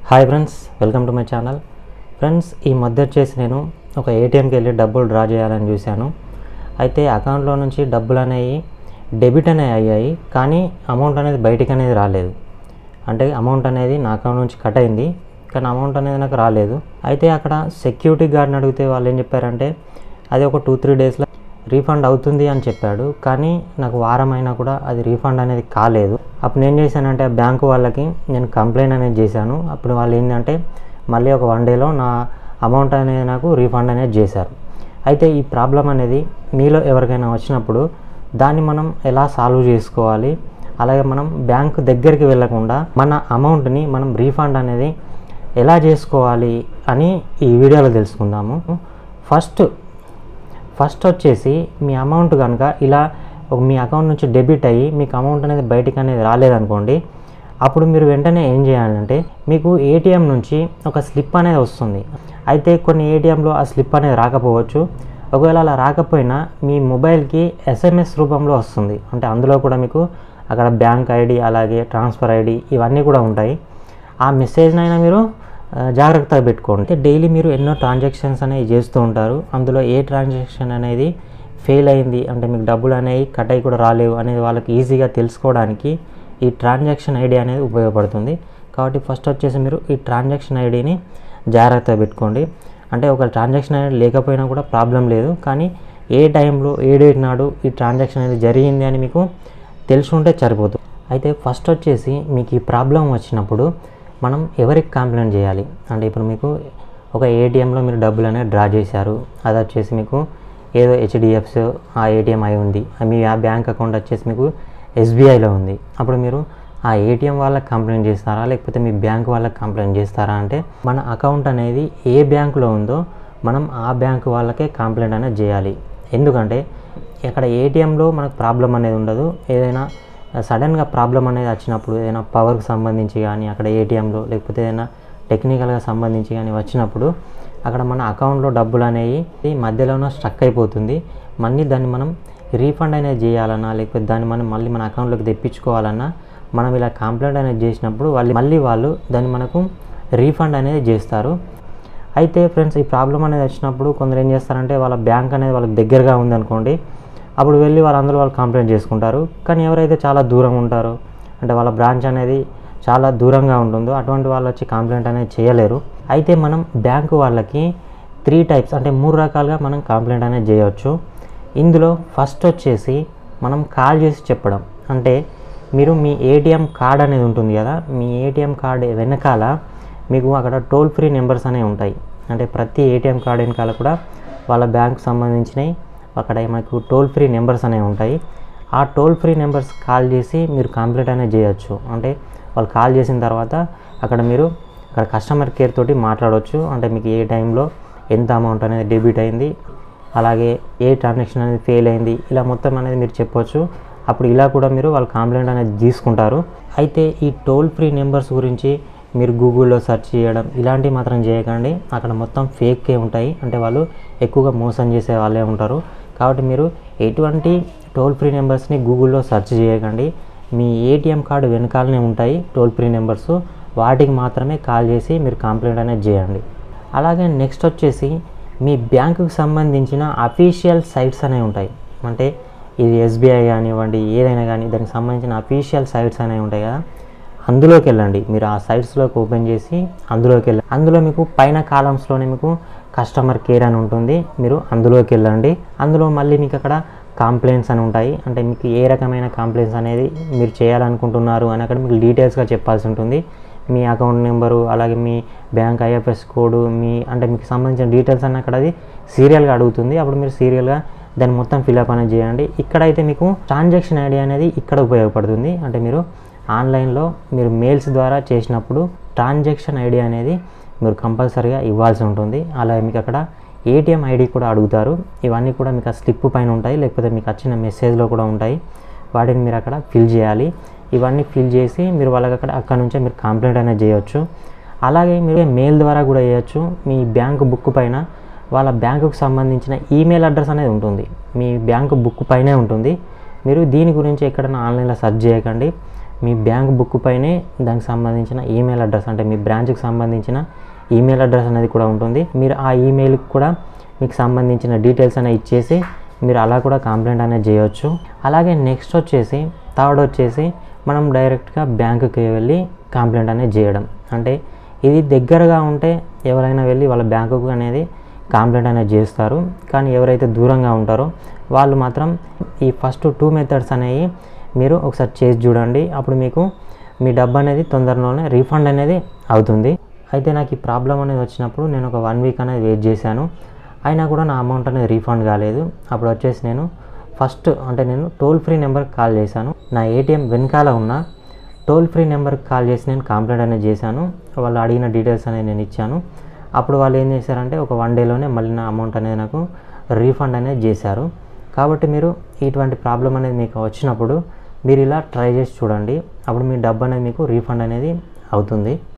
hi friends welcome to my channel friends ఈ మధ్య వచ్చేసి నేను ఒక ఏటీఎంకి వెళ్ళి డబ్బులు డ్రా చేయాలని చూశాను అయితే అకౌంట్లో నుంచి డబ్బులు అనేవి డెబిట్ అనేవి అయ్యాయి కానీ అమౌంట్ అనేది బయటికి అనేది రాలేదు అంటే అమౌంట్ అనేది నా అకౌంట్ నుంచి కట్ అయింది కానీ అమౌంట్ అనేది నాకు రాలేదు అయితే అక్కడ సెక్యూరిటీ గార్డ్ని అడిగితే వాళ్ళు ఏం చెప్పారంటే అది ఒక టూ త్రీ డేస్లో రీఫండ్ అవుతుంది అని చెప్పాడు కానీ నాకు వారం అయినా కూడా అది రీఫండ్ అనేది కాలేదు అప్పుడు నేను చేశానంటే ఆ బ్యాంకు వాళ్ళకి నేను కంప్లైంట్ అనేది చేశాను అప్పుడు వాళ్ళు ఏంటంటే మళ్ళీ ఒక వన్ డేలో నా అమౌంట్ అనేది నాకు రీఫండ్ అనేది చేశారు అయితే ఈ ప్రాబ్లం అనేది మీలో ఎవరికైనా వచ్చినప్పుడు దాన్ని మనం ఎలా సాల్వ్ చేసుకోవాలి అలాగే మనం బ్యాంక్ దగ్గరికి వెళ్ళకుండా మన అమౌంట్ని మనం రీఫండ్ అనేది ఎలా చేసుకోవాలి అని ఈ వీడియోలో తెలుసుకుందాము ఫస్ట్ ఫస్ట్ వచ్చేసి మీ అమౌంట్ కనుక ఇలా ఒక మీ అకౌంట్ నుంచి డెబిట్ అయ్యి మీకు అమౌంట్ అనేది బయటికి అనేది రాలేదనుకోండి అప్పుడు మీరు వెంటనే ఏం చేయాలంటే మీకు ఏటీఎం నుంచి ఒక స్లిప్ అనేది వస్తుంది అయితే కొన్ని ఏటీఎంలో ఆ స్లిప్ అనేది రాకపోవచ్చు ఒకవేళ అలా రాకపోయినా మీ మొబైల్కి ఎస్ఎంఎస్ రూపంలో వస్తుంది అంటే అందులో కూడా మీకు అక్కడ బ్యాంక్ ఐడి అలాగే ట్రాన్స్ఫర్ ఐడి ఇవన్నీ కూడా ఉంటాయి ఆ మెసేజ్నైనా మీరు ఆ, జాగ్రత్తగా పెట్టుకోండి డైలీ మీరు ఎన్నో ట్రాన్సాక్షన్స్ అనేవి చేస్తూ ఉంటారు అందులో ఏ ట్రాన్సాక్షన్ అనేది ఫెయిల్ అయింది అంటే మీకు డబ్బులు అనేవి కట్ అయ్యి కూడా రాలేవు అనేది వాళ్ళకి ఈజీగా తెలుసుకోవడానికి ఈ ట్రాన్సాక్షన్ ఐడి అనేది ఉపయోగపడుతుంది కాబట్టి ఫస్ట్ వచ్చేసి మీరు ఈ ట్రాన్సాక్షన్ ఐడిని జాగ్రత్తగా పెట్టుకోండి అంటే ఒక ట్రాన్సాక్షన్ అనేది లేకపోయినా కూడా ప్రాబ్లం లేదు కానీ ఏ టైంలో ఏ డేట్ నాడు ఈ ట్రాన్సాక్షన్ అనేది జరిగింది అని మీకు తెలుసుంటే సరిపోతుంది అయితే ఫస్ట్ వచ్చేసి మీకు ఈ ప్రాబ్లం వచ్చినప్పుడు మనం ఎవరికి కంప్లైంట్ చేయాలి అంటే ఇప్పుడు మీకు ఒక ఏటీఎంలో మీరు డబ్బులు అనేది డ్రా చేశారు అది వచ్చేసి మీకు ఏదో హెచ్డిఎఫ్స్ ఆ ఏటీఎం అయి ఉంది మీ ఆ బ్యాంక్ అకౌంట్ వచ్చేసి మీకు ఎస్బీఐలో ఉంది అప్పుడు మీరు ఆ ఏటీఎం వాళ్ళకి కంప్లైంట్ చేస్తారా లేకపోతే మీ బ్యాంక్ వాళ్ళకి కంప్లైంట్ చేస్తారా అంటే మన అకౌంట్ అనేది ఏ బ్యాంకులో ఉందో మనం ఆ బ్యాంక్ వాళ్ళకే కంప్లైంట్ అనేది చేయాలి ఎందుకంటే ఇక్కడ ఏటీఎంలో మనకు ప్రాబ్లం అనేది ఉండదు ఏదైనా సడన్గా ప్రాబ్లం అనేది వచ్చినప్పుడు ఏదైనా పవర్కి సంబంధించి కానీ అక్కడ ఏటీఎంలో లేకపోతే ఏదైనా టెక్నికల్గా సంబంధించి కానీ వచ్చినప్పుడు అక్కడ మన అకౌంట్లో డబ్బులు అనేవి ఈ మధ్యలోనే స్ట్రక్ అయిపోతుంది మళ్ళీ దాన్ని మనం రీఫండ్ అనేది చేయాలన్నా లేకపోతే దాన్ని మనం మళ్ళీ మన అకౌంట్లోకి తెప్పించుకోవాలన్నా మనం ఇలా కంప్లైంట్ అనేది చేసినప్పుడు వాళ్ళు మళ్ళీ వాళ్ళు దాన్ని మనకు రీఫండ్ అనేది చేస్తారు అయితే ఫ్రెండ్స్ ఈ ప్రాబ్లం అనేది వచ్చినప్పుడు కొందరు ఏం చేస్తారంటే వాళ్ళ బ్యాంక్ అనేది వాళ్ళకి దగ్గరగా ఉందనుకోండి అప్పుడు వెళ్ళి వాళ్ళందరూ వాళ్ళు కంప్లైంట్ చేసుకుంటారు కానీ ఎవరైతే చాలా దూరం ఉంటారో అంటే వాళ్ళ బ్రాంచ్ అనేది చాలా దూరంగా ఉంటుందో అటువంటి వాళ్ళు వచ్చి కంప్లైంట్ అనేది చేయలేరు అయితే మనం బ్యాంకు వాళ్ళకి త్రీ టైప్స్ అంటే మూడు రకాలుగా మనం కంప్లైంట్ అనేది చేయవచ్చు ఇందులో ఫస్ట్ వచ్చేసి మనం కాల్ చేసి చెప్పడం అంటే మీరు మీ ఏటీఎం కార్డ్ అనేది ఉంటుంది కదా మీ ఏటీఎం కార్డ్ వెనకాల మీకు అక్కడ టోల్ ఫ్రీ నెంబర్స్ అనేవి ఉంటాయి అంటే ప్రతి ఏటీఎం కార్డ్ వెనకాల కూడా వాళ్ళ బ్యాంకు సంబంధించినవి అక్కడ మనకు టోల్ ఫ్రీ నెంబర్స్ అనేవి ఉంటాయి ఆ టోల్ ఫ్రీ నెంబర్స్ కాల్ చేసి మీరు కంప్లీట్ అనేది చేయొచ్చు అంటే వాళ్ళు కాల్ చేసిన తర్వాత అక్కడ మీరు అక్కడ కస్టమర్ కేర్ తోటి మాట్లాడవచ్చు అంటే మీకు ఏ టైంలో ఎంత అమౌంట్ అనేది డెబిట్ అయింది అలాగే ఏ ట్రాన్సాక్షన్ అనేది ఫెయిల్ అయింది ఇలా మొత్తం అనేది మీరు చెప్పొచ్చు అప్పుడు ఇలా కూడా మీరు వాళ్ళ కంప్లైంట్ అనేది తీసుకుంటారు అయితే ఈ టోల్ ఫ్రీ నెంబర్స్ గురించి మీరు గూగుల్లో సెర్చ్ చేయడం ఇలాంటివి మాత్రం చేయకండి అక్కడ మొత్తం ఫేక్కే ఉంటాయి అంటే వాళ్ళు ఎక్కువగా మోసం చేసే వాళ్ళే ఉంటారు కాబట్టి మీరు ఎటువంటి టోల్ ఫ్రీ నెంబర్స్ని గూగుల్లో సెర్చ్ చేయకండి మీ ఏటీఎం కార్డు వెనకాలనే ఉంటాయి టోల్ ఫ్రీ నెంబర్స్ వాటికి మాత్రమే కాల్ చేసి మీరు కంప్లైంట్ అనేది చేయండి అలాగే నెక్స్ట్ వచ్చేసి మీ బ్యాంకుకి సంబంధించిన అఫీషియల్ సైట్స్ అనేవి ఉంటాయి అంటే ఇది ఎస్బీఐ కానివ్వండి ఏదైనా కానీ దానికి సంబంధించిన అఫీషియల్ సైట్స్ అనేవి ఉంటాయి కదా అందులోకి వెళ్ళండి మీరు ఆ సైట్స్లోకి ఓపెన్ చేసి అందులోకి వెళ్ళండి అందులో మీకు పైన కాలమ్స్లోనే మీకు కస్టమర్ కేర్ అని ఉంటుంది మీరు అందులోకి వెళ్ళండి అందులో మళ్ళీ మీకు అక్కడ కంప్లైంట్స్ అని ఉంటాయి అంటే మీకు ఏ రకమైన కంప్లైంట్స్ అనేది మీరు చేయాలనుకుంటున్నారు అని అక్కడ మీకు డీటెయిల్స్గా చెప్పాల్సి ఉంటుంది మీ అకౌంట్ నెంబరు అలాగే మీ బ్యాంక్ ఐఎఫ్ఎస్ కోడ్ మీ అంటే మీకు సంబంధించిన డీటెయిల్స్ అన్న అక్కడ అది సీరియల్గా అడుగుతుంది అప్పుడు మీరు సీరియల్గా దాన్ని మొత్తం ఫిల్అప్ అనేది చేయండి ఇక్కడైతే మీకు ట్రాన్సాక్షన్ ఐడి అనేది ఇక్కడ ఉపయోగపడుతుంది అంటే మీరు ఆన్లైన్లో మీరు మెయిల్స్ ద్వారా చేసినప్పుడు ట్రాన్సాక్షన్ ఐడి అనేది మీరు కంపల్సరీగా ఇవ్వాల్సి ఉంటుంది అలాగే మీకు అక్కడ ఏటీఎం ఐడి కూడా అడుగుతారు ఇవన్నీ కూడా మీకు ఆ స్లిప్ పైన ఉంటాయి లేకపోతే మీకు వచ్చిన మెసేజ్లో కూడా ఉంటాయి వాటిని మీరు అక్కడ ఫిల్ చేయాలి ఇవన్నీ ఫిల్ చేసి మీరు వాళ్ళకి అక్కడ అక్కడ నుంచే మీరు కంప్లైంట్ అనేది చేయొచ్చు అలాగే మీరు మెయిల్ ద్వారా కూడా చేయొచ్చు మీ బ్యాంక్ బుక్ పైన వాళ్ళ బ్యాంకుకు సంబంధించిన ఈమెయిల్ అడ్రస్ అనేది ఉంటుంది మీ బ్యాంకు బుక్ పైనే ఉంటుంది మీరు దీని గురించి ఎక్కడైనా ఆన్లైన్లో సెర్చ్ చేయకండి మీ బ్యాంక్ బుక్ పైనే దానికి సంబంధించిన ఈమెయిల్ అడ్రస్ అంటే మీ బ్రాంచ్కి సంబంధించిన ఈమెయిల్ అడ్రస్ అనేది కూడా ఉంటుంది మీరు ఆ ఈమెయిల్కి కూడా మీకు సంబంధించిన డీటెయిల్స్ అనేవి ఇచ్చేసి మీరు అలా కూడా కంప్లైంట్ అనేది చేయొచ్చు అలాగే నెక్స్ట్ వచ్చేసి థర్డ్ వచ్చేసి మనం డైరెక్ట్గా బ్యాంకుకి వెళ్ళి కంప్లైంట్ అనేది చేయడం అంటే ఇది దగ్గరగా ఉంటే ఎవరైనా వెళ్ళి వాళ్ళ బ్యాంకుకు అనేది కంప్లైంట్ అనేది చేస్తారు కానీ ఎవరైతే దూరంగా ఉంటారో వాళ్ళు మాత్రం ఈ ఫస్ట్ టూ మెథడ్స్ అనేవి మీరు ఒకసారి చేసి చూడండి అప్పుడు మీకు మీ డబ్బు అనేది తొందరలోనే రీఫండ్ అనేది అవుతుంది అయితే నాకు ఈ ప్రాబ్లం అనేది వచ్చినప్పుడు నేను ఒక వన్ వీక్ అనేది వెయిట్ చేశాను అయినా కూడా నా అమౌంట్ అనేది రీఫండ్ కాలేదు అప్పుడు వచ్చేసి నేను ఫస్ట్ అంటే నేను టోల్ ఫ్రీ నెంబర్కి కాల్ చేశాను నా ఏటీఎం వెనకాల ఉన్న టోల్ ఫ్రీ నెంబర్కి కాల్ చేసి నేను కంప్లైంట్ అనేది చేశాను వాళ్ళు అడిగిన డీటెయిల్స్ అనేది నేను ఇచ్చాను అప్పుడు వాళ్ళు ఏం చేశారంటే ఒక వన్ డేలోనే మళ్ళీ నా అమౌంట్ అనేది నాకు రీఫండ్ అనేది చేశారు కాబట్టి మీరు ఇటువంటి ప్రాబ్లం అనేది మీకు వచ్చినప్పుడు మీరు ఇలా ట్రై చేసి చూడండి అప్పుడు మీ డబ్బు అనేది మీకు రీఫండ్ అనేది అవుతుంది